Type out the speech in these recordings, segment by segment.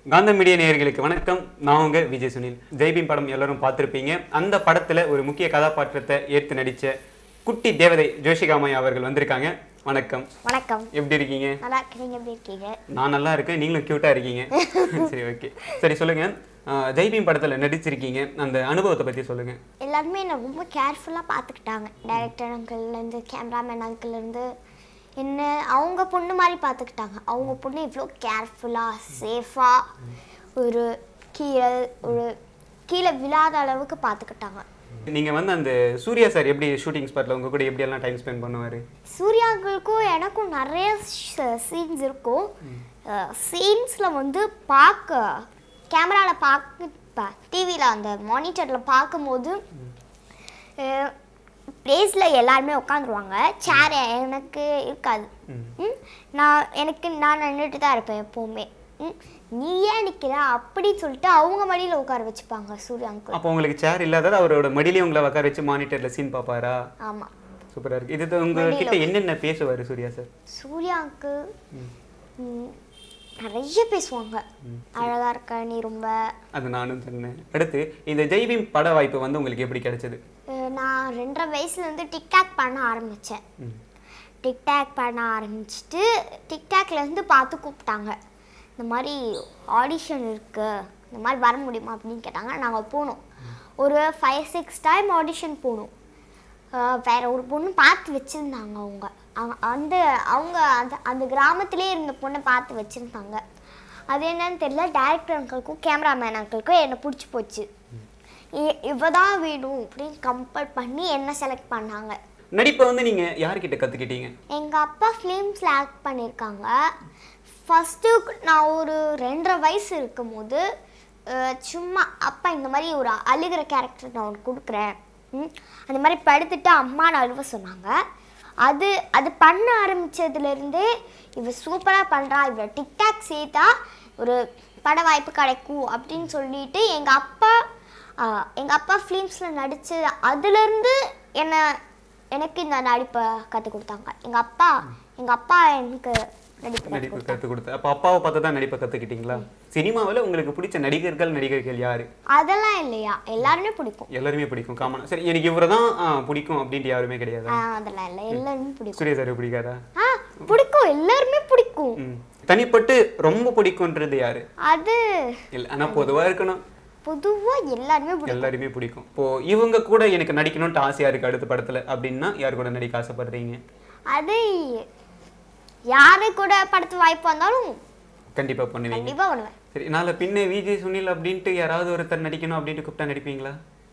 காந்த மீடியா நேயர்களுக்கு வணக்கம் நான் உங்க விஜய் சுனில் ஜெய்பீம் படம் எல்லாரும் பார்த்திருப்பீங்க அந்த படத்துல ஒரு முக்கிய கதாபாத்திரத்தை ஏற்று நடிச்ச குட்டி தேவதை ஜோஷிகாமையா அவர்கள் வந்திருக்காங்க வணக்கம் வணக்கம் எப்படி இருக்கீங்க நல்லா இருக்கு நீங்க எப்படி இருக்கீங்க நான் நல்லா இருக்கேன் நீங்களும் கியூட்டா இருக்கீங்க சரி ஓகே சரி சொல்லுங்க ஆஹ் ஜெய்பீம் படத்துல நடிச்சிருக்கீங்க அந்த அனுபவத்தை பத்தி சொல்லுங்க எல்லாருமே என்னை ரொம்ப கேர்ஃபுல்லாக பார்த்துக்கிட்டாங்க டைரக்டர் அங்கிள்லேருந்து கேமராமேன் அங்கிள்லேருந்து என்ன அவங்க பொண்ணு மாதிரி பார்த்துக்கிட்டாங்க அவங்க பொண்ணு இவ்வளோ கேர்ஃபுல்லாக சேஃபாக ஒரு கீழே ஒரு கீழே விழாத அளவுக்கு பார்த்துக்கிட்டாங்க நீங்க வந்து அந்த சூர்யா சார் எப்படி ஷூட்டிங் ஸ்பாட்ல உங்க கூட எப்படி எல்லாம் டைம் ஸ்பெண்ட் பண்ணுவாரு சூர்யாக்களுக்கும் எனக்கும் நிறைய சீன்ஸ் இருக்கும் சீன்ஸில் வந்து பார்க்க கேமராவில் பார்க்க டிவியில் அந்த மானிட்டரில் பார்க்கும்போது ப்ளேஸில் எல்லாருமே உட்காந்துருவாங்க சேர் எனக்கு இருக்காது ம், நான் எனக்கு நான் நின்றுட்டு தான் இருப்பேன் எப்போவுமே ம், நீ ஏன் நிற்கிற அப்படின்னு சொல்லிட்டு அவங்க மடியில் உட்கார வச்சுப்பாங்க சூர்யா அங்கிள் அப்போ உங்களுக்கு சேர் இல்லாதது அவரோட மடியிலே உங்களை உட்கார வச்சு மானிட்டர்ல சீன் பாப்பாரா ஆமாம் சூப்பரா இருக்கு இது உங்ககிட்ட என்னென்ன பேசுவாரு சூர்யா சார் சூர்யா அங்கிள் ம், நிறைய பேசுவாங்க அழகா இருக்க நீ ரொம்ப அது நானும் சொன்னேன் அடுத்து இந்த ஜெய்பீம் பட வாய்ப்பு வந்து உங்களுக்கு எப்படி கிடைச்சது அஹ், நான் ரெண்டரை வயசுலேருந்து டிக்டாக் பண்ண ஆரம்பித்தேன் ம். டிக்டாக் பண்ண ஆரம்பிச்சிட்டு டிக்டாக்லேருந்து பார்த்து கூப்பிட்டாங்க இந்த மாதிரி ஆடிஷன் இருக்கு இந்த மாதிரி வர முடியுமா அப்படின்னு கேட்டாங்க நாங்கள் போனோம் ஒரு ஃபைவ் சிக்ஸ் டைம் ஆடிஷன் போனோம் அஹ், வேற ஒரு பொண்ணு பார்த்து வச்சுருந்தாங்க அவங்க அவங்க- அந்த அவங்க அந்த அந்த கிராமத்திலே இருந்த பொண்ணை பார்த்து வச்சுருந்தாங்க அது என்னன்னு தெரியல டேரக்டர் அங்கிளுக்கும் கேமராமேன் அங்கிளுக்கும் என்னை பிடிச்சி போச்சு இ- இவ தான் வேணும் அப்படின்னு கம்பல் பண்ணி என்ன செலக்ட் பண்ணாங்க நடிப்பை வந்து நீங்க யார்கிட்ட கத்துக்கிட்டீங்க எங்கள் அப்பா ஃபிலிம்ஸில் ஆக்ட் பண்ணியிருக்காங்க ஃபஸ்ட்டு நான் ஒரு ரெண்டரை வயசு இருக்கும்போது அஹ், சும்மா அப்பா இந்த மாதிரி ஒரு அழுகிற கேரக்டர் நான் உனக்கு கொடுக்குறேன் ம், அந்த மாதிரி படுத்துட்டு அம்மா நான் அழுவ சொன்னாங்க அது அது பண்ண ஆரம்பித்ததுலேருந்தே இவ சூப்பராக பண்ணுறா இவ டிக்டாக் சேர்த்தா ஒரு பட வாய்ப்பு கிடைக்கும் அப்படின்னு சொல்லிட்டு எங்கள் அப்பா எங்கள் அப்பா ஃபிலிம்ஸில் நடித்து அதுலேருந்து என்னை எனக்கு இந்த நடிப்பை கற்றுக் கொடுத்தாங்க எங்கள் அப்பா எங்கள் அப்பா எனக்கு நடிப்பு கற்றுக் நடிப்பு கத்து கொடுத்து அப்போ அப்பாவை பார்த்து தான் நடிப்பை கத்துக்கிட்டீங்களா சினிமாவில் உங்களுக்கு பிடிச்ச நடிகர்கள் நடிகர்கள் யாரு அதெல்லாம் இல்லையா எல்லாருமே பிடிக்கும் எல்லாருமே பிடிக்கும் காமனா சரி எனக்கு இவரை தான் பிடிக்கும் அப்படின்ட்டு யாருமே கிடையாது ஆ, அதெல்லாம் இல்லை எல்லாருமே பிடிக்கும் சூர்யா சார் பிடிக்காதா ஆ பிடிக்கும் எல்லாருமே பிடிக்கும் ம். தனிப்பட்டு ரொம்ப பிடிக்கும்ன்றது யாரு அது இல்லை ஆனா பொதுவா இருக்கணும் பொதுவாக எல்லாருமே பிடிக்கும் எல்லாருமே பிடிக்கும் இப்போ இவங்க கூட எனக்கு நடிக்கணும்னு ஆசையா இருக்கு அடுத்த படத்துல அப்படின்னா யார் கூட நடிக்க ஆசைப்படுறீங்க அது யாரு கூட படத்து வாய்ப்பு வந்தாலும் கண்டிப்பா பண்ணுவீங்க கண்டிப்பாக பண்ணுவேன் சரி நாளை பின்ன விஜய் சுனில் அப்படின்ட்டு யாராவது ஒருத்தர் நடிக்கணும் அப்படின்ட்டு கூப்பிட்டா நடிப்பீங்களா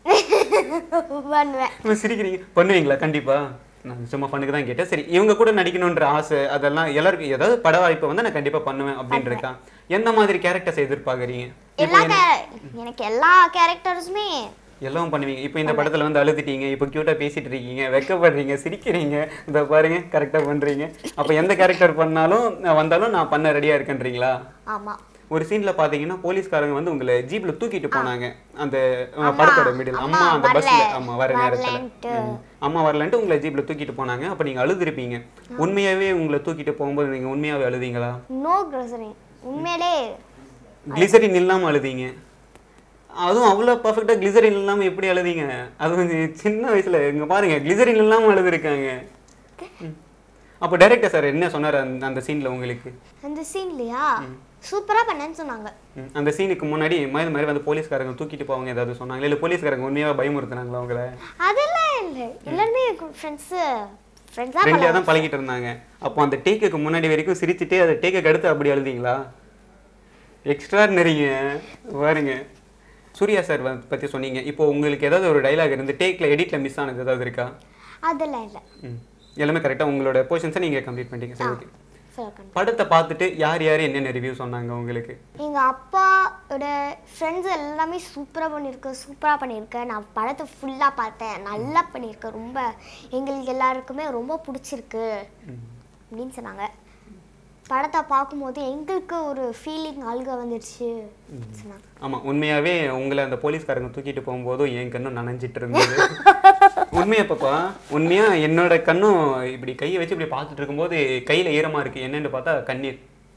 பண்ணுவேன் நீங்க சிரிக்கிறீங்க பண்ணுவீங்களா கண்டிப்பா நான் சும்மா பண்ணுக்கு தான் கேட்டேன் சரி இவங்க கூட நடிக்கணுன்ற ஆசை அதெல்லாம் எல்லாருக்கும் ஏதாவது பட வாய்ப்பு வந்து நான் கண்டிப்பா பண்ணுவேன் அப்படின்னு இருக்கான் எந்த மாதிரி கேரக்டர்ஸ் எதிர்பார்க்குறீங்க எல்லா கே- எனக்கு எல்லா கேரக்டர்ஸுமே எல்லாம் பண்ணுவீங்க இப்போ இந்த படத்துல வந்து அழுதுட்டீங்க இப்போ கியூட்டா பேசிட்டு இருக்கீங்க வெக்கப்படுறீங்க சிரிக்கிறீங்க இந்த பாருங்க கரெக்டா பண்றீங்க அப்ப எந்த கேரக்டர் பண்ணாலும் நான் வந்தாலும் நான் பண்ண ரெடியா இருக்கேன்றீங்களா ஆமாம் ஒரு சீன்ல பாத்தீங்கன்னா போலீஸ்காரங்க வந்து உங்களை ஜீப்ல தூக்கிட்டு போனாங்க அந்த அஹ், படத்தோட மிடில் அம்மா அம்மா அந்த பஸ்ல வரல, ஆமா வர நேரத்துல வரலன்ட்டு. ம். அம்மா வரலன்ட்டு உங்களை ஜீப்ல தூக்கிட்டு போனாங்க அப்ப நீங்க அழுதுருப்பீங்க உண்மையாவே உங்களை தூக்கிட்டு போகும்போது நீங்க உண்மையாவே அழுதீங்களா நோ கிரசரிங் உண்மையிலே கிளிசரின் இல்லாம அழுதீங்க அதுவும் அவ்வளோ பர்ஃபெக்டாக கிளிசரின் இல்லாம எப்படி அழுதீங்க அது வந்து சின்ன வயசுல இங்க பாருங்க கிளிசரின் இல்லாம அழுதுருக்காங்க ம். அப்போ டைரக்டர் சார் என்ன சொன்னார் அந்த அந்த சீன்ல உங்களுக்கு அந்த சீன்லையா சூப்பராக பண்ணேன்னு சொன்னாங்க ம். அந்த சீனுக்கு முன்னாடி மாதிரி மாதிரி வந்து போலீஸ்காரங்க தூக்கிட்டு போவாங்க ஏதாவது சொன்னாங்க இல்லை போலீஸ்காரங்க உண்மையாக பயமுறுத்துனாங்களா உங்களை அதெல்லாம் இல்லை எல்லாருமே ஃப்ரெண்ட்ஸு ஃப்ரெண்ட்ஸாக ஃப்ரெண்ட்லியாக தான் பழகிட்டு இருந்தாங்க அப்போ அந்த டேக்குக்கு முன்னாடி வரைக்கும் சிரிச்சுட்டு அந்த டேக்குக்கு அடுத்து அப்படி அழுதீங்களா எக்ஸ்ட்ராடினரிங்க பாருங்க சூர்யா சார் பற்றி சொன்னீங்க இப்போ உங்களுக்கு ஏதாவது ஒரு டைலாக் இருந்து டேக்கில் எடிட்டில் மிஸ் ஆனது ஏதாவது இருக்கா அதெல்லாம் இல்லை ம் எல்லாமே கரெக்டாக உங்களோட போர்ஷன்ஸை நீங்கள் கம்ப்ளீட் பண்ணிட்டீங்க சரி ஓகே சொல்லுங்க படத்தை பார்த்துட்டு யார் யார் என்னென்ன ரிவ்யூ சொன்னாங்க உங்களுக்கு எங்கள் அப்பாவோட ஃப்ரெண்ட்ஸ் எல்லாமே சூப்பராக பண்ணியிருக்க சூப்பராக பண்ணியிருக்க நான் படத்தை ஃபுல்லாக பார்த்தேன் நல்லா பண்ணியிருக்க ரொம்ப எங்களுக்கு எல்லாருக்குமே ரொம்ப பிடிச்சிருக்கு அப்படின்னு சொன்னாங்க படத்தை பார்க்கும்போது எங்களுக்கு ஒரு ஃபீலிங் அழுக வந்துடுச்சு சொன்னாங்க ஆமாம் உண்மையாகவே உங்களை அந்த போலீஸ்காரங்க தூக்கிட்டு போகும்போதும் என் கண்ணும் நனைஞ்சிட்டு இருந்தது உண்மையா பாப்பா உண்மையா என்னோட கண்ணும் இப்படி கையை வச்சு இப்படி பார்த்துட்டு இருக்கும்போது கையில் ஈரமாக இருக்குது என்னன்னு பார்த்தா கண்ணீர்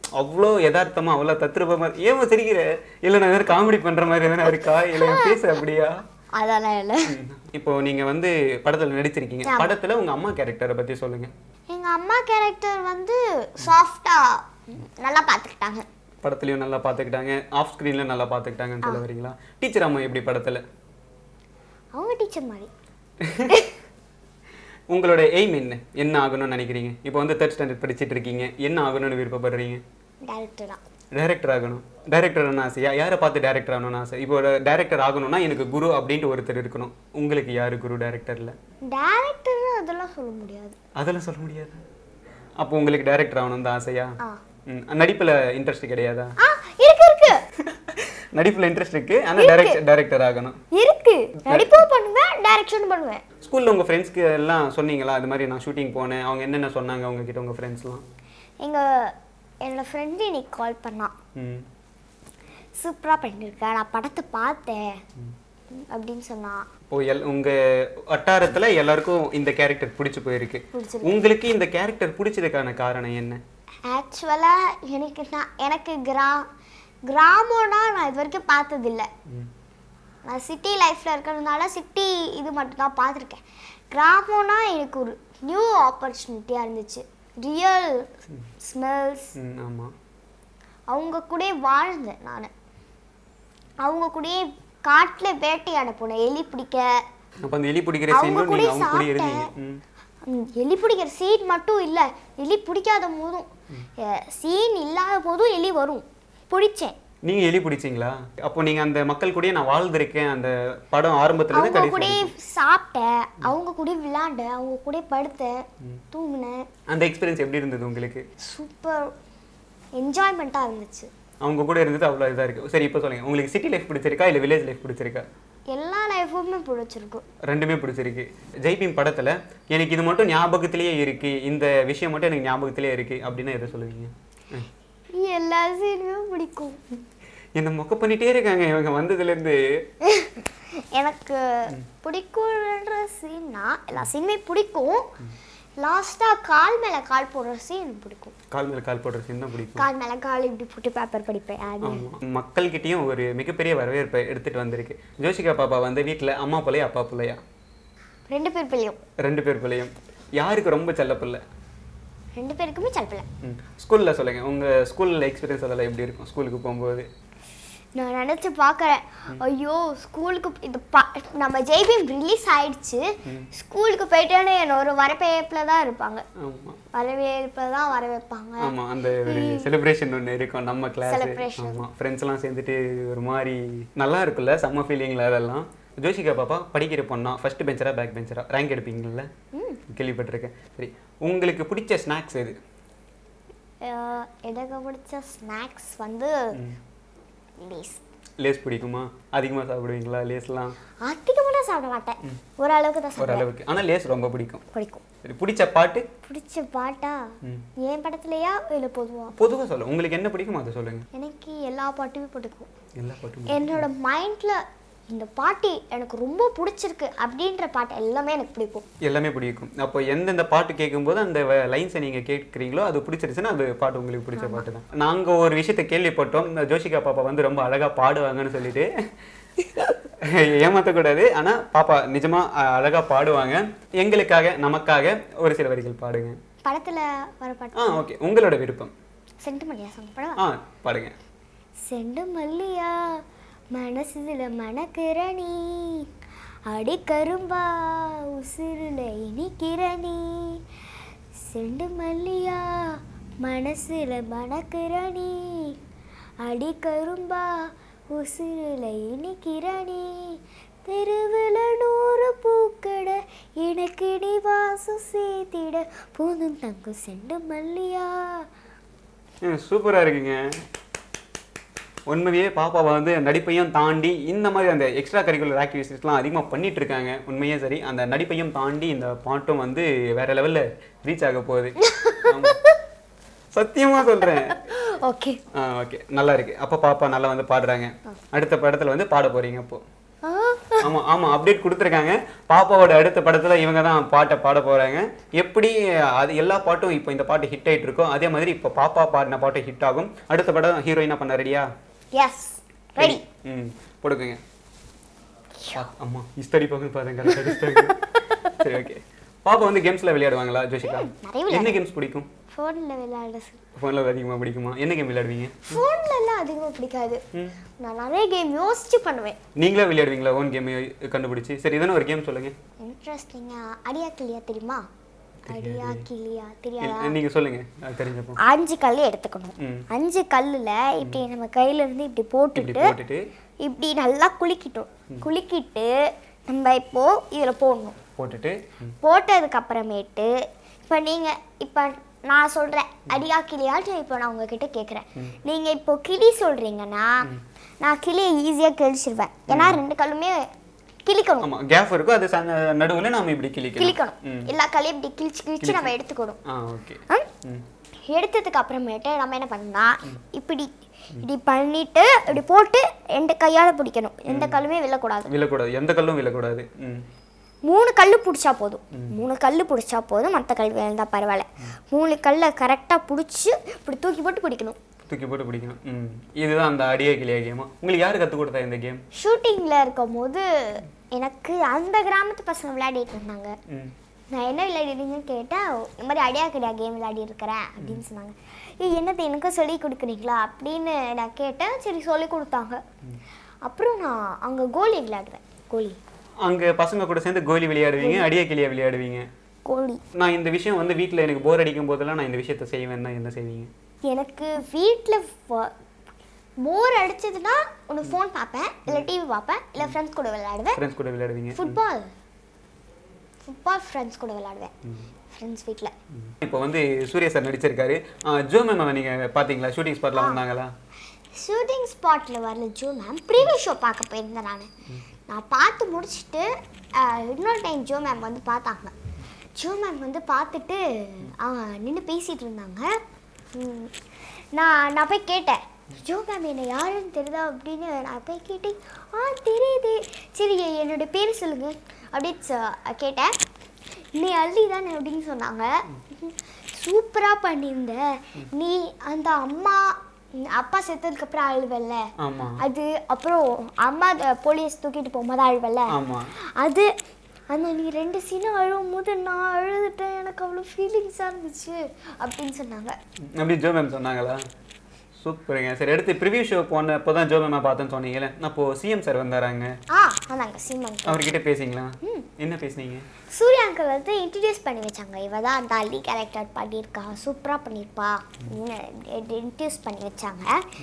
அவ்வளோ யதார்த்தமா அவ்வளோ தத்ரூபமா ஏமா சிரிக்கிற இல்லை நான் எதாவது காமெடி பண்ற மாதிரி எதனா இருக்கா இல்லை பேச அப்படியா அதெல்லாம் இல்லை ம். இப்போ நீங்க வந்து படத்துல நடிச்சிருக்கீங்க படத்துல உங்க அம்மா கேரக்டரை பத்தி சொல்லுங்க எங்கள் அம்மா கேரக்டர் வந்து சாஃப்டாக நல்லா பார்த்துக்கிட்டாங்க படத்துலயும் நல்லா பாத்துக்கிட்டாங்க ஆஃப் ஸ்க்ரீன்ல நல்லா பாத்துக்கிட்டாங்கன்னு சொல்ல வரீங்களா டீச்சர் அம்மா எப்படி படத்துல அவங்க டீச்சர் மாதிரி உங்களோட எய்ம் என்ன என்ன ஆகணும்னு நினைக்கிறீங்க இப்போ வந்து தேர்ட் ஸ்டாண்டர்ட் படிச்சிட்டு இருக்கீங்க என்ன ஆகணும்னு விருப்பப்படுறீங்க டேரக்டராக டைரக்டர் ஆகணும் டைரக்டர் ஆசையா யாரை பார்த்து டைரக்டர் ஆகணும்னு ஆசை இப்போ ஒரு டைரக்டர் ஆகணும்னா எனக்கு குரு அப்படின்ட்டு ஒருத்தர் இருக்கணும் உங்களுக்கு யாரு குரு டைரக்டர்ல டேரக்டர் அதெல்லாம் சொல்ல முடியாது அதெல்லாம் சொல்ல முடியாது அப்போ உங்களுக்கு டைரக்டர் ஆகணும் தான் ஆசையா ஆ ம், நடிப்புல இன்ட்ரெஸ்ட் கிடையாதா ஆ இருக்கு இருக்கு நடிப்புல இன்ட்ரெஸ்ட் இருக்கு ஆனா டைரக்ட் டைரக்டர் ஆகணும் இருக்கு நடிப்பும் பண்ணுவேன் டைரக்ஷன் பண்ணுவேன் ஸ்கூல்ல உங்க ஃப்ரெண்ட்ஸ்க்கு எல்லாம் சொன்னீங்களா அது மாதிரி நான் ஷூட்டிங் போனேன் அவங்க என்னென்ன சொன்னாங்க உங்ககிட்ட உங்க ஃப்ரெண்ட்ஸ்லாம் எங்கள் என்னோட ஃப்ரெண்டு இன்னைக்கு கால் பண்ணான் ம் சூப்பராக பண்ணியிருக்க நான் படத்தை பார்த்தேன் அப்படின்னு சொன்னான் இப்போ எல் உங்க வட்டாரத்துல எல்லாருக்கும் இந்த கேரக்டர் பிடிச்சு போயிருக்கு பிடிச்சிருக்கு. உங்களுக்கு இந்த கேரக்டர் பிடிச்சதுக்கான காரணம் என்ன ஆக்சுவலாக எனக்கு நான் எனக்கு கிரா கிராமம்னா நான் இது வரைக்கும் பார்த்ததில்ல ம். நான் சிட்டி லைஃப்பில் இருக்கிறதுனால சிட்டி இது மட்டும்தான் பார்த்துருக்கேன் கிராமம்னா எனக்கு ஒரு நியூ ஆப்பர்ச்சுனிட்டியாக இருந்துச்சு ரியல் ஸ்மெல்ஸ் ம், ஆமா அவங்க கூடயே வாழ்ந்தேன் நான் அவங்க கூடயே காட்டில் வேட்டையாட போனேன் எலி பிடிக்க அப்ப அந்த எலி பிடிக்கிற அவங்க சீனும் கூட நீங்க அவங்க கூட சாப்பிட்டேன். இருந்தீங்க ம். ம், எலி பிடிக்கிற சீன் மட்டும் இல்லை எலி பிடிக்காத போதும் சீன் இல்லாத போதும் எலி வரும் பிடிச்சேன் நீங்க எலி பிடிச்சீங்களா அப்போ நீங்க அந்த மக்கள் கூடயே நான் வாழ்ந்திருக்கேன் அந்த படம் ஆரம்பத்துல இருந்து அவங்க கடைசி கூடயே வரைக்கும். சாப்பிட்டேன் அவங்க கூட விளையாண்டேன் அவங்க கூட படுத்தேன் தூங்கினேன் அந்த எக்ஸ்பீரியன்ஸ் எப்படி இருந்தது உங்களுக்கு சூப்பர் என்ஜாய்மெண்ட்டாக இருந்துச்சு அவங்க கூட இருந்தது அவ்வளோ இதா இருக்கு சரி இப்போ சொல்லுங்க உங்களுக்கு சிட்டி லைஃப் பிடிச்சிருக்கா இல்ல வில்லேஜ் லைஃப் பிடிச்சிருக்கா எல்லா லைஃபுமே பிடிச்சிருக்கும் ரெண்டுமே பிடிச்சிருக்கு ஜெய்பீம் படத்துல எனக்கு இது மட்டும் ஞாபகத்திலேயே இருக்கு இந்த விஷயம் மட்டும் எனக்கு ஞாபகத்திலேயே இருக்கு அப்படின்னா எதை சொல்லுவீங்க ம். எல்லா சீனுமே பிடிக்கும் என்னை மொக்க பண்ணிட்டே இருக்காங்க இவங்க வந்ததுல இருந்து எனக்கு பிடிக்கும்ன்ற சீன்னா எல்லா சீனுமே பிடிக்கும் லாஸ்ட்டாக கால் மேலே கால் போடுற சீன் எனக்கு பிடிக்கும் கால் மேல கால் போடுற சீன் தான் பிடிக்கும் கால் மேலே கால் இப்படி போட்டு பேப்பர் படிப்பேன் அது ஆமா மக்கள்கிட்டயும் ஒரு மிகப்பெரிய வரவேற்பை எடுத்துட்டு வந்திருக்கு ஜோசிகா பாப்பா வந்து வீட்ல அம்மா பிள்ளையா அப்பா பிள்ளையா ரெண்டு பேர் பிள்ளையும் ரெண்டு பேர் பிள்ளையும் யாருக்கு ரொம்ப செல்ல பிள்ளை ரெண்டு பேருக்குமே சல்பில்லை ம். ஸ்கூல்ல சொல்லுங்க உங்க ஸ்கூல்ல எக்ஸ்பீரியன்ஸ் அதெல்லாம் எப்படி இருக்கும் ஸ்கூலுக்கு போகும்போது நான் நினச்சி பார்க்குறேன் ஐயோ ஸ்கூலுக்கு இது பா நம்ம ஜெய்பீம் ரிலீஸ் ஆயிடுச்சு ஸ்கூலுக்கு போயிட்டேன்னு என்ன ஒரு வரவேற்பில் தான் இருப்பாங்க ஆமா வரவேற்பில் தான் வரவேற்பாங்க ஆமா அந்த ஒரு செலிப்ரேஷன் ஒன்று இருக்கும் நம்ம கிளாஸ் Celebration. ஆமா ஃப்ரெண்ட்ஸ் எல்லாம் சேர்ந்துட்டு ஒரு மாதிரி நல்லா இருக்குல்ல செம்ம ஃபீலிங்ல அதெல்லாம் ஜோசிகா பாப்பா படிக்கிற பொண்ணா ஃபர்ஸ்ட் பெஞ்சரா பேக் பெஞ்சரா ரேங்க் எடுப்பீங்கல்ல கேள்விப்பட்டிருக்கேன் சரி உங்களுக்கு பிடிச்ச ஸ்நாக்ஸ் எது அஹ் எனக்கு பிடிச்ச ஸ்நாக்ஸ் வந்து லேஸ் லேஸ் பிடிக்குமா அதிகமா சாப்பிடுவீங்களா லேஸ்லாம் அதிகமாக சாப்பிட மாட்டேன் ஓரளவுக்கு தான் சாப்பிடுவேன் ஓரளவுக்கு ஆனா லேஸ் ரொம்ப பிடிக்கும் பிடிக்கும் சரி பிடிச்ச பாட்டு பிடிச்ச பாட்டா ம். என் படத்துலையா இல்லை பொதுவாக பொதுவா சொல்லுங்க உங்களுக்கு என்ன பிடிக்குமோ அதை சொல்லுங்க எனக்கு எல்லா பாட்டுமே பிடிக்கும் எல்லா பாட்டும் என்னோட மைண்டில் இந்த பாட்டு எனக்கு ரொம்ப பிடிச்சிருக்கு அப்படின்ற பாட்டு எல்லாமே எனக்கு பிடிக்கும் எல்லாமே பிடிக்கும் அப்போ எந்தெந்த பாட்டு கேட்கும்போது அந்த லைன்ஸை நீங்கள் கேட்குறீங்களோ அது பிடிச்சிருச்சுன்னா அது பாட்டு உங்களுக்கு பிடிச்ச பாட்டு தான் நாங்கள் ஒரு விஷயத்தை கேள்விப்பட்டோம் இந்த ஜோஷிகா பாப்பா வந்து ரொம்ப அழகாக பாடுவாங்கன்னு சொல்லிட்டு ஏமாற்றக்கூடாது ஆனால் பாப்பா நிஜமாக அழகாக பாடுவாங்க எங்களுக்காக நமக்காக ஒரு சில வரிகள் பாடுங்க படத்தில் வர பாட்டு ஆ ஓகே உங்களோட விருப்பம் செண்டு மல்லியா சாங் படம் ஆ பாடுங்க செண்டு மல்லியா மனசுல மணக்கிற நீ அடி கரும்பா உசுருல இனிக்கிற நீ செண்டு மல்லியா மனசுல மணக்கிற நீ அடி கரும்பா உசுருல இனிக்கிற நீ தெருவில் நூறு பூக்கட எனக்கு நீ வாசம் சேர்த்திட போதும் தங்கம் செண்டு மல்லியா சூப்பராக இருக்குங்க உண்மையே பாப்பாவை வந்து நடிப்பையும் தாண்டி இந்த மாதிரி அந்த எக்ஸ்ட்ரா கரிக்குலர் ஆக்டிவிட்டீஸ்லாம் அதிகமாக பண்ணிட்டு இருக்காங்க உண்மையே சரி அந்த நடிப்பையும் தாண்டி இந்த பாட்டும் வந்து வேற லெவலில் ரீச் ஆக போகுது ஆமா. சத்தியமா சொல்றேன் ஓகே ஆ ஓகே நல்லா இருக்கு அப்போ பாப்பா நல்லா வந்து பாடுறாங்க அடுத்த படத்துல வந்து பாட போறீங்க அப்போ ஆ ஆமா ஆமா அப்டேட் கொடுத்துருக்காங்க பாப்பாவோட அடுத்த படத்துல இவங்க தான் பாட்டை பாட போறாங்க எப்படி அது எல்லா பாட்டும் இப்போ இந்த பாட்டு ஹிட் ஆயிட்டு இருக்கோ அதே மாதிரி இப்போ பாப்பா பாடின பாட்டு ஹிட் ஆகும் அடுத்த படம் ஹீரோயினா பண்ண ரெடியா எஸ் ரெடி ம் போடுக்குங்க பா- அம்மா இஸ்தடி பக்கம் பாருங்க correct ஆ இஸ்தடி. சரி ஓகே பாப்பா வந்து கேம்ஸ்ல விளையாடுவாங்களா ஜோஷிகா நிறைய என்ன கேம்ஸ் பிடிக்கும் ஃபோனில் விளையாட ஃபோன்ல அதிகமா பிடிக்குமா என்ன கேம் விளையாடுவீங்க ஃபோன்லலாம் அதிகமாக பிடிக்காது ம். நான் நிறைய கேம் யோசிச்சு பண்ணுவேன் நீங்களே விளையாடுவீங்களா ஓன் கேம் கண்டுபிடிச்சு சரி இதன ஒரு கேம் சொல்லுங்க இன்ட்ரெஸ்டிங்காக அடியா கிளியா தெரியுமா அடியா கிளியா தெரியாதா எ- நீங்க சொல்லுங்க அது தெரிஞ்சப்போ அஞ்சு கல் எடுத்துக்கணும் ம். அஞ்சு கல்லுல இப்படி நம்ம கையில இருந்து இப்படி இப்படி போட்டுட்டு போட்டுட்டு இப்படி நல்லா குலுக்கிட்டோம் குலுக்கிட்டு நம்ம இப்போ இதுல போடணும் போட்டுட்டு ம், போட்டதுக்கு அப்புறமேட்டு இப்போ நீங்க இப்போ நான் சொல்றேன் அடியா கிளியாட்டு இப்போ நான் உங்ககிட்ட கேட்குறேன் நீங்க இப்போ கிளி சொல்றீங்கன்னா நான் கிளியை ஈஸியாக கிழிச்சிருவேன் ஏன்னா ரெண்டு கல்லுமே கிழிக்கணும் ஆமா கேப் இருக்கும் அது ச- நடுவுல நாம இப்படி கிளிக்கணும் கிழிக்கணும் எல்லா கல்லையும் இப்படி கிழிச்சு கிழிச்சு நம்ம எடுத்துக்கணும் ஆ ஓகே ஆ? ம் எடுத்ததுக்கு அப்புறமேட்டு நம்ம என்ன பண்ணலாம் இப்படி இப்படி பண்ணிட்டு இப்படி போட்டு ரெண்டு கையால பிடிக்கணும் எந்த கல்லுமே விழக்கூடாது விழக்கூடாது எந்த கல்லும் விழக்கூடாது ம் மூணு கல் பிடிச்சா போதும் மூணு கல் பிடிச்சா போதும் மற்ற கல் விழுந்தா பரவாயில்ல மூணு கல்லை கரெக்டாக பிடிச்சி இப்படி தூக்கி போட்டு பிடிக்கணும் தூக்கி போட்டு பிடிக்கணும் ம் இதுதான் அந்த அடியே கிளியா கேமா உங்களுக்கு யாரு கற்றுக் கொடுத்தா இந்த கேம் ஷூட்டிங்கில் இருக்கும் போது எனக்கு அந்த கிராமத்து பசங்க விளையாடிட்டு இருந்தாங்க ம் நான் என்ன விளையாடிருங்கன்னு கேட்டால் இந்த மாதிரி அடியா கிடையா கேம் விளையாடி இருக்கிறேன் அப்படின்னு சொன்னாங்க ஏய் என்னது எனக்கும் சொல்லி கொடுக்குறீங்களா அப்படின்னு நான் கேட்டேன் சரி சொல்லி கொடுத்தாங்க அப்புறம் நான் அங்கே கோலி விளையாடுவேன் கோலி அங்க பசங்க கூட சேர்ந்து கோலி விளையாடுவீங்க அடியே கிளியா விளையாடுவீங்க கோலி நான் இந்த விஷயம் வந்து வீட்ல எனக்கு போர் அடிக்கும் போதெல்லாம் நான் இந்த விஷயத்த செய்வேன்னா என்ன செய்வீங்க எனக்கு வீட்டில் போர் அடிச்சதுன்னா ஒன்று ஃபோன் பார்ப்பேன் இல்லை டிவி பார்ப்பேன் இல்லை ஃப்ரெண்ட்ஸ் கூட விளையாடுவேன் ஃப்ரெண்ட்ஸ் கூட விளையாடுவீங்க ஃபுட்பால் ஃபுட்பால் ஃப்ரெண்ட்ஸ் கூட விளையாடுவேன் ஃப்ரெண்ட்ஸ் வீட்டில் இப்போ வந்து சூர்யா சார் நடிச்சிருக்காரு ஆ, ஜோ மேம் நீங்க பாத்தீங்களா ஷூட்டிங் ஸ்பாட்லாம் வந்தாங்களா ஷூட்டிங் ஸ்பாட்டில் வரல ஜோ மேம் ப்ரீவியஸ் ஷோ பார்க்க போயிருந்தேன் நான் நான் பார்த்து முடிச்சுட்டு அஹ், இன்னொரு டைம் ஜோ மேம் வந்து பார்த்தாங்க ஜோ மேம் வந்து பார்த்துட்டு அவங்க நின்று பேசிகிட்டு இருந்தாங்க ம், நான் நான் போய் கேட்டேன் ஜோ மேம் என்னை யாருன்னு தெரியுதா அப்படின்னு நான் போய் கேட்டேன் ஆ தெரியுது சரி என்னோட பேர் சொல்லுங்க அப்படின்னு சொ- கேட்டேன் நீ அள்ளி தானே அப்படின்னு சொன்னாங்க சூப்பராக பண்ணியிருந்த நீ அந்த அம்மா ம், அப்பா செத்ததுக்கு அப்புறம் அழுவல்ல ஆமா அது அப்புறம் அம்மா அஹ், போலீஸ் தூக்கிட்டு போகும்போது அழுவல்ல ஆமா அது அந்த நீ ரெண்டு சீனும் அழுவும் போது நான் அழுதுட்டேன் எனக்கு அவ்வளோ ஃபீலிங்ஸாக இருந்துச்சு அப்படின்னு சொன்னாங்க அப்படி ஜோ மேம் சொன்னாங்களா சூப்பருங்க சரி அடுத்து ப்ரிவியூ ஷோ போனப்போ தான் ஜோ மேம் பார்த்தேன்னு சொன்னீங்கல்ல அப்போ சிஎம் சார் வந்தாராங்க ஆ வந்தாங்க சீமன் அவர்கிட்ட பேசிங்களா என்ன பேசுனீங்க சூர்யா அங்கிள் வந்து இன்ட்ரடியூஸ் பண்ணி வச்சாங்க இவ தான் அந்த அள்ளி கேரக்டர் பண்ணியிருக்கா சூப்பராக பண்ணியிருப்பா இன்ட்ரடியூஸ் பண்ணி வச்சாங்க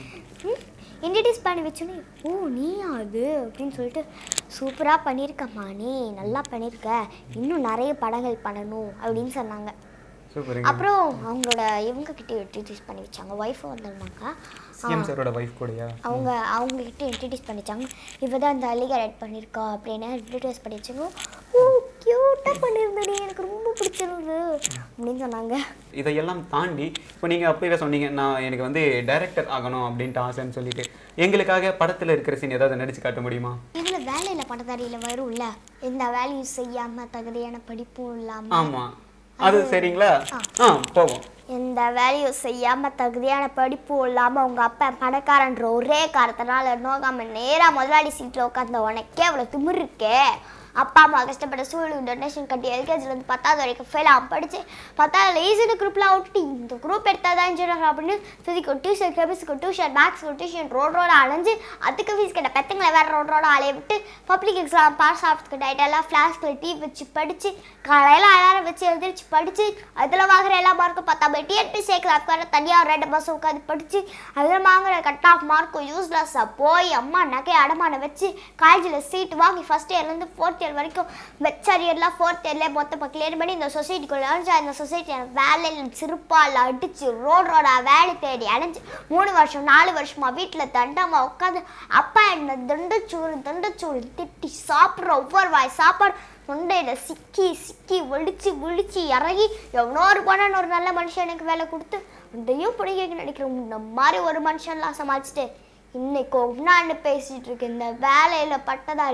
இன்ட்ரடியூஸ் பண்ணி வச்சோன்னே ஓ நீயா அது அப்படின்னு சொல்லிட்டு சூப்பராக பண்ணியிருக்கம்மா நீ நல்லா பண்ணியிருக்க இன்னும் நிறைய படங்கள் பண்ணணும் அப்படின்னு சொன்னாங்க சூப்பருங்க அப்புறம் அவங்களோட இவங்க கிட்ட இன்ட்ரடியூஸ் பண்ணி வச்சாங்க ஒய்ஃபும் வந்திருந்தாங்க சிஎம் சாரோட வைஃப் கூடயா அவங்க அவங்க கிட்ட இன்ட்ரடியூஸ் பண்ணி வச்சாங்க இவ தான் இந்த அள்ளி கேரக்ட் பண்ணியிருக்கா அப்படின்னு இன்ட்ரடியூஸ் பண்ணி வச்சாங்க ஓ க்யூட்டாக பண்ணியிருந்தடி எனக்கு ரொம்ப பிடிச்சிருந்தது அப்படின்னு சொன்னாங்க இதையெல்லாம் தாண்டி இப்போ நீங்கள் அப்பவே சொன்னீங்க நான் எனக்கு வந்து டைரக்டர் ஆகணும் அப்படின்ட்டு ஆசைன்னு சொல்லிட்டு எங்களுக்காக படத்தில் இருக்கிற சீன் ஏதாவது நடிச்சு காட்ட முடியுமா இதில் வேலையில் பட்டதாரியில் வரும்ல எந்த வேலையும் செய்யாமல் தகுதியான படிப்பும் இல்லாமல் ஆமா அது சரிங்களா ஆ போவோம் எந்த வேலையும் செய்யாமல் தகுதியான படிப்பும் இல்லாமல் உங்கள் அப்பா பணக்காரன்ற ஒரே காரணத்தினால நோகாமல் நேராக முதலாளி சீட்டில் உட்காந்த உனக்கே அவ்வளோ திமிரு இருக்கே அப்பா அம்மா கஷ்டப்பட்ட சூழலுக்கு டொனேஷன் கட்டி எல்கேஜிலேருந்து பத்தாவது வரைக்கும் ஃபெயில் ஆகும் படித்து பத்தாவது ஈஸியான குரூப்லாம் விட்டுட்டு இந்த குரூப் எடுத்தால் தான் இன்ஜினியர் அப்படின்னு ஃபிசிக்கோ டியூஷன் கெமிஸ்ட்ரிக்கு டியூஷன் மேக்ஸ்க்கு டியூஷன் ரோட் ரோட அலைஞ்சு அதுக்கு ஃபீஸ் கட்ட பெத்தங்களை வேறு ரோட் ரோட அலைய விட்டு பப்ளிக் எக்ஸாம் பாஸ் ஆகிறதுக்கு டைட்டெல்லாம் ஃப்ளாஸ்கில் டீ வச்சு படித்து காலையில் அலாரம் வச்சு எழுந்திரிச்சு படித்து அதில் வாங்குற எல்லா மார்க்கும் பத்தாம் டிஎன்பி சேர்க்கல உட்கார தனியாக ரெண்டு பஸ் உட்காந்து படித்து அதில் வாங்குற கட் ஆஃப் மார்க்கும் யூஸ்லெஸ்ஸாக போய் அம்மா நகை அடமானம் வச்சு காலேஜில் சீட் வாங்கி ஃபஸ்ட் இயர்லேருந்து ஃபோர்த் இயர் வரைக்கும் வெச்சர் இயர்லாம் ஃபோர்த் இயர்லேயே மொத்தம் கிளியர் பண்ணி இந்த சொசைட்டிக்குள்ளே அழைஞ்சு அந்த சொசைட்டி வேலையில் சிறுப்பால் அடித்து ரோட் ரோடா வேலை தேடி அலைஞ்சு மூணு வருஷம் நாலு வருஷமா வீட்டில் தண்டமா உட்காந்து அப்பா என்ன தண்டச்சோறு தண்டச்சோறு திட்டி சாப்பிட்ற ஒவ்வொரு வாய் சாப்பாடு தொண்டையில் சிக்கி சிக்கி ஒழிச்சு ஒழிச்சு இறங்கி எவ்வளோ ஒரு பணம் ஒரு நல்ல மனுஷனுக்கு வேலை கொடுத்து அதையும் பிடிக்க நினைக்கிற இந்த மாதிரி ஒரு மனுஷன்லாம் சமாளிச்சுட்டு இன்னைக்கு ஒன்னான்னு பேசிட்டு இருக்கு இந்த வேலையில் பட்டதாரி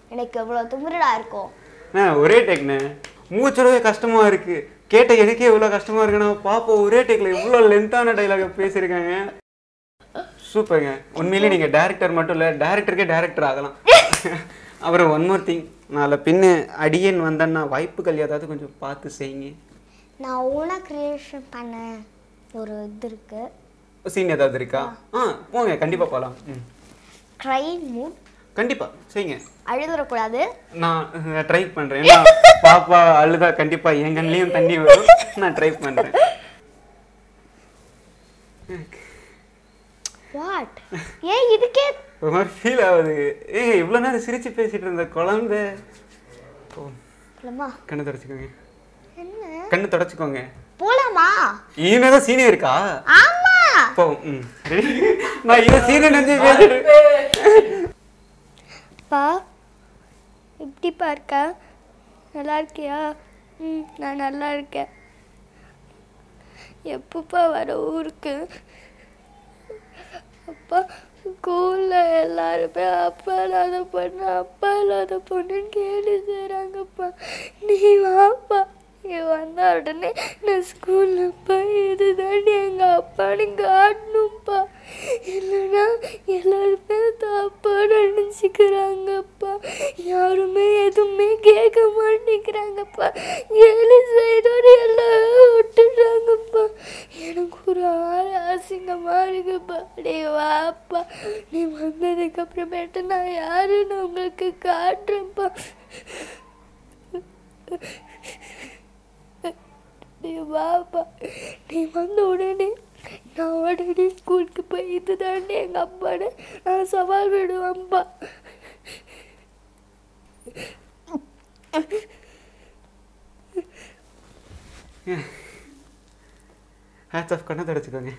எனக்கு எவ்வளோ திமிரடா இருக்கும் அண்ணா ஒரே டேக்ண்ணே மூச்சுடவே கஷ்டமா இருக்கு கேட்ட எனக்கே இவ்வளோ கஷ்டமா இருக்குண்ணா பாப்பா ஒரே டேக்ல இவ்வளோ லென்த்தான டைலாக பேசியிருக்காங்க சூப்பருங்க உண்மையிலேயே நீங்கள் டேரக்டர் மட்டும் இல்லை டேரக்டருக்கே டேரக்டர் ஆகலாம் அப்புறம் ஒன் மோர் திங் நாளை பின்ன அடியேன் வந்தேன்னா வாய்ப்புகள் ஏதாவது கொஞ்சம் பார்த்து செய்யுங்க நான் ஓனாக க்ரியேஷன் பண்ண ஒரு இது இருக்கு சீன் ஏதாவது இருக்கா ஆ போங்க கண்டிப்பாக போகலாம் ம் ட்ரை மூட் கண்டிப்பாக செய்யுங்க அழுதுறக்கூடாது நான் ட்ரை பண்ணுறேன் ஏன்னா பாப்பா அழுதா கண்டிப்பாக என் கண்ணிலையும் தண்ணி வரும் நான் ட்ரை பண்ணுறேன் வாட் ஏன் இதுக்கே ஒரு மாதிரி ஃபீல் ஆகுது ஏங்க இவ்வளோ நேரம் சிரிச்சு பேசிட்டு இருந்த குழந்தை ஓ இல்லைம்மா கண்ணை தொடச்சிக்கோங்க என்ன கண்ணு தொடச்சிக்கோங்க போலாமா இனிமே தான் சீனியர் இருக்கா ஆமா போ ம் ready? நான் இதை சீனியர் நினச்சி பேசிட்டு பா எப்படிப்பா இருக்க நல்லா இருக்கியா ம் நான் நல்லா இருக்கேன் எப்பப்பா வர ஊருக்கு அப்பா ஸ்கூலில் எல்லாருமே அப்பா இல்லாத பொண்ணு அப்பா இல்லாத பொண்ணுன்னு கேள்வி செய்கிறாங்கப்பா நீ வாப்பா நீ வந்த உடனே நான் ஸ்கூலில் போய் இதுதாண்டி எங்கள் அப்பான்னு காட்டணும்ப்பா இல்லைன்னா எல்லாருமே தப்பா நினச்சிக்கிறாங்கப்பா யாருமே எதுவுமே கேட்க மாட்டேங்கிறாங்கப்பா ஏழு சைடோடு எல்லாம் விட்டுடுறாங்கப்பா எனக்கு ஒரு ஆள் அசிங்கமாக இருக்குப்பா டே வாப்பா நீ வந்ததுக்கு அப்புறமேட்டு நான் யாருன்னு உங்களுக்கு காட்டுறேன்ப்பா நீ வாப்பா நீ வந்த உடனே நான் உடனே ஸ்கூலுக்கு போய் இதுதாண்டி எங்கள் அப்பான்னு நான் சவால் விடுவேன்ப்பா ஹேட்ஸ் ஆஃப் கண்ணை தொடச்சிக்கோங்க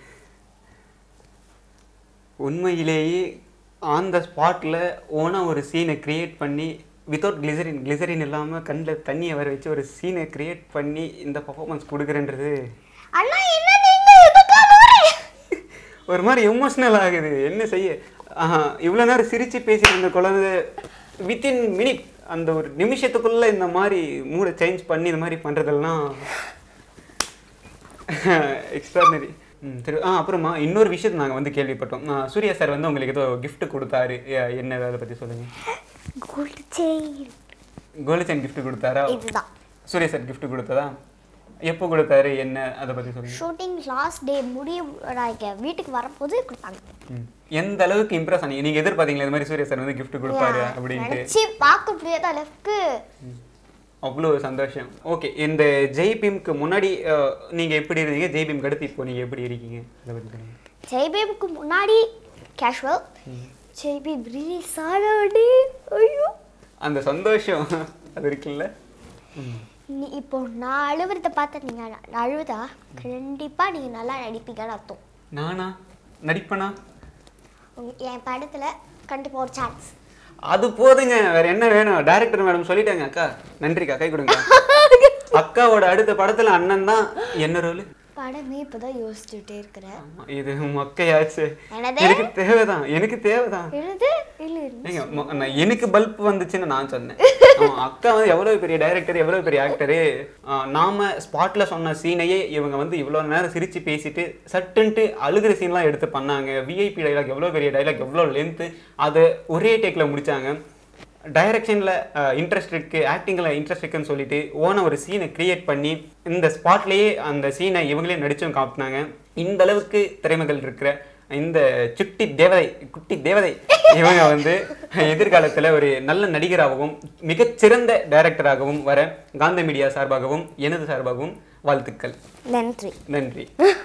உண்மையிலேயே ஆன் த ஸ்பாட்டில் ஓனாக ஒரு சீனை க்ரியேட் பண்ணி வித்தவுட் கிளிசரின் கிளிசரின் இல்லாமல் கண்ணில் தண்ணியை வர வச்சு ஒரு சீனை க்ரியேட் பண்ணி இந்த பர்ஃபார்மன்ஸ் கொடுக்குறேன்றது அண்ணா என்ன நீங்க இதுக்காக ஒரு மாதிரி எமோஷ்னல் ஆகுது என்ன செய்ய இவ்வளோ நேரம் சிரித்து பேசிட்டு இருந்த குழந்தை வித்தின் மினிட் அந்த ஒரு நிமிஷத்துக்குள்ளே இந்த மாதிரி மூடை சேஞ்ச் பண்ணி இந்த மாதிரி பண்ணுறதெல்லாம் எக்ஸ்ட்ரானரி ம் சரி ஆ அப்புறமா இன்னொரு விஷயத்தை நாங்கள் வந்து கேள்விப்பட்டோம் ஆ, சூர்யா சார் வந்து உங்களுக்கு ஏதோ gift கொடுத்தாரு ஏ, என்ன அதை பற்றி சொல்லுங்கள் gold chain gold chain gift கொடுத்தாரா இதுதான் சூர்யா சார் gift கொடுத்ததா எப்போ கொடுத்தாரு என்ன அதை பற்றி சொல்லுங்கள் ஷூட்டிங் லாஸ்ட் டே முடிய இங்க வீட்டுக்கு வரும்போது கொடுத்தாங்க ம். எந்த அளவுக்கு இம்ப்ரெஸ் ஆனீங்க நீங்கள் எதிர்பார்த்தீங்களா இந்த மாதிரி சூர்யா சார் வந்து gift கொடுப்பாரு அப்படின்ட்டு நினைச்சு பார்க்க முடியாத அளவுக்கு அவ்வளோ சந்தோஷம் ஓகே இந்த ஜெய் பீம்க்கு முன்னாடி அஹ், நீங்க எப்படி இருந்தீங்க ஜெய் பீம்க்கு அடுத்து இப்போ நீங்க எப்படி இருக்கீங்க அதை பற்றி சொல்லுங்க ஜெய்பீமுக்கு முன்னாடி கேஷுவல் ஜெய்பீம் ரிலீஸ் ஆனோடனே ஐயோ அந்த சந்தோஷம் அது இருக்குல்ல ம். நீ இப்போ நான் அழுவுறத பார்த்து நீங்க அழ- அழுதா கண்டிப்பா நீங்க நல்லா நடிப்பீங்கன்னு அர்த்தம் நானா நடிப்பனா உங்க- என் படத்துல கண்டிப்பா ஒரு சான்ஸ் அது போதுங்க வேற என்ன வேணும் டைரக்டர் மேடம் சொல்லிட்டாங்க அக்கா நன்றிக்கா கை கொடுங்க அக்காவோட அடுத்த படத்துல அண்ணன் தான் என்ன ரோல் படமே இப்பதான் யோசிச்சுட்டே இருக்கிறேன் இது மக்கையாச்சு என்னது? எனக்கு தேவைதான் எனக்கு தேவைதான் எழுது இல்ல ஏங்க, மொ- நான் எனக்கு பல்ப் வந்துச்சுன்னு நான் சொன்னேன் ஆமா, அக்கா வந்து எவ்வளவு பெரிய டைரக்டர் எவ்வளவு பெரிய ஆக்டரு நாம ஸ்பாட்ல சொன்ன சீனையே இவங்க வந்து இவ்வளவு நேரம் சிரிச்சு பேசிட்டு சட்டுன்ட்டு அழுகிற சீன்லாம் எடுத்து பண்ணாங்க விஐபி டைலாக் எவ்வளவு பெரிய டைலாக் எவ்வளவு லென்த்து அதை ஒரே டேக்ல முடிச்சாங்க டைரக்ஷனில் இன்ட்ரெஸ்ட் இருக்கு ஆக்டிங்கில் இன்ட்ரெஸ்ட் இருக்குன்னு சொல்லிட்டு ஓன ஒரு சீனை கிரியேட் பண்ணி இந்த ஸ்பாட்லேயே அந்த சீனை இவங்களே நடிச்சும் காட்டினாங்க இந்த அளவுக்கு திறமைகள் இருக்கிற இந்த சுட்டி தேவதை குட்டி தேவதை இவங்க வந்து எதிர்காலத்தில் ஒரு நல்ல நடிகராகவும் மிகச்சிறந்த டைரக்டராகவும் வர காந்த மீடியா சார்பாகவும் எனது சார்பாகவும் வாழ்த்துக்கள் நன்றி நன்றி